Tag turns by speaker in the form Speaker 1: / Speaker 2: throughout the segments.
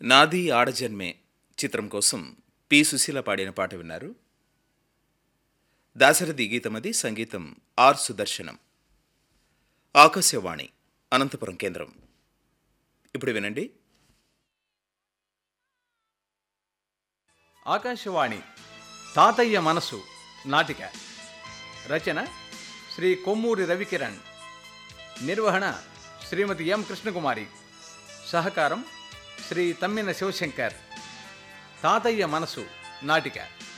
Speaker 1: నాది ఆడజన్మే చిత్రం కోసం పి సుశీల పాడిన పాట విన్నారు దాశరథి గీతమది సంగీతం ఆర్ సుదర్శనం ఆకాశవాణి అనంతపురం కేంద్రం ఇప్పుడు వినండి
Speaker 2: ఆకాశవాణి తాతయ్య మనసు నాటిక రచన శ్రీ కొమ్మూరి రవికిరణ్ నిర్వహణ శ్రీమతి ఎం కృష్ణకుమారి సహకారం శ్రీ తమ్మిన శివశంకర్ తాతయ్య మనసు నాటిక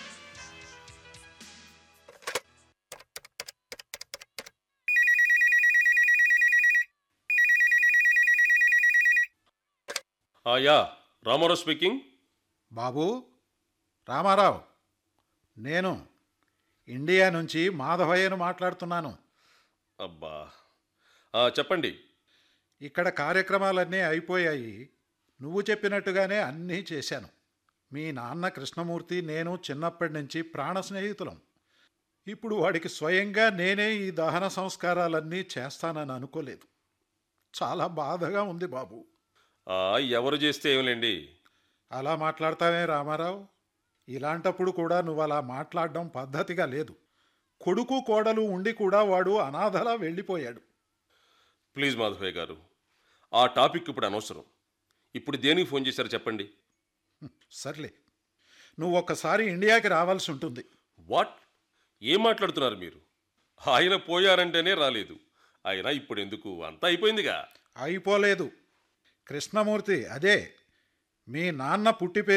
Speaker 3: యా రామారావు స్పీకింగ్
Speaker 4: బాబు రామారావు నేను ఇండియా నుంచి మాధవయ్యను మాట్లాడుతున్నాను
Speaker 3: అబ్బా ఆ, చెప్పండి
Speaker 4: ఇక్కడ కార్యక్రమాలన్నీ అయిపోయాయి నువ్వు చెప్పినట్టుగానే అన్నీ చేశాను మీ నాన్న కృష్ణమూర్తి నేను చిన్నప్పటి నుంచి ప్రాణ స్నేహితులం ఇప్పుడు వాడికి స్వయంగా నేనే ఈ దహన సంస్కారాలన్నీ చేస్తానని అనుకోలేదు చాలా బాధగా ఉంది బాబు
Speaker 3: ఆ, ఎవరు చేస్తే ఏమిలేండి
Speaker 4: అలా మాట్లాడతావే రామారావు ఇలాంటప్పుడు కూడా నువ్వు అలా మాట్లాడడం పద్ధతిగా లేదు కొడుకు కోడలు ఉండి కూడా వాడు అనాథలా వెళ్ళిపోయాడు
Speaker 3: ప్లీజ్ మాధవయ్య గారు ఆ టాపిక్ ఇప్పుడు అనవసరం ఇప్పుడు దేనికి ఫోన్ చేశారు చెప్పండి
Speaker 4: సర్లే నువ్వు ఒక్కసారి ఇండియాకి రావాల్సి ఉంటుంది
Speaker 3: వాట్ ఏం మాట్లాడుతున్నారు మీరు ఆయన పోయారంటేనే రాలేదు ఆయన ఇప్పుడు ఎందుకు అంతా అయిపోయిందిగా
Speaker 4: అయిపోలేదు కృష్ణమూర్తి అదే మీ నాన్న పుట్టి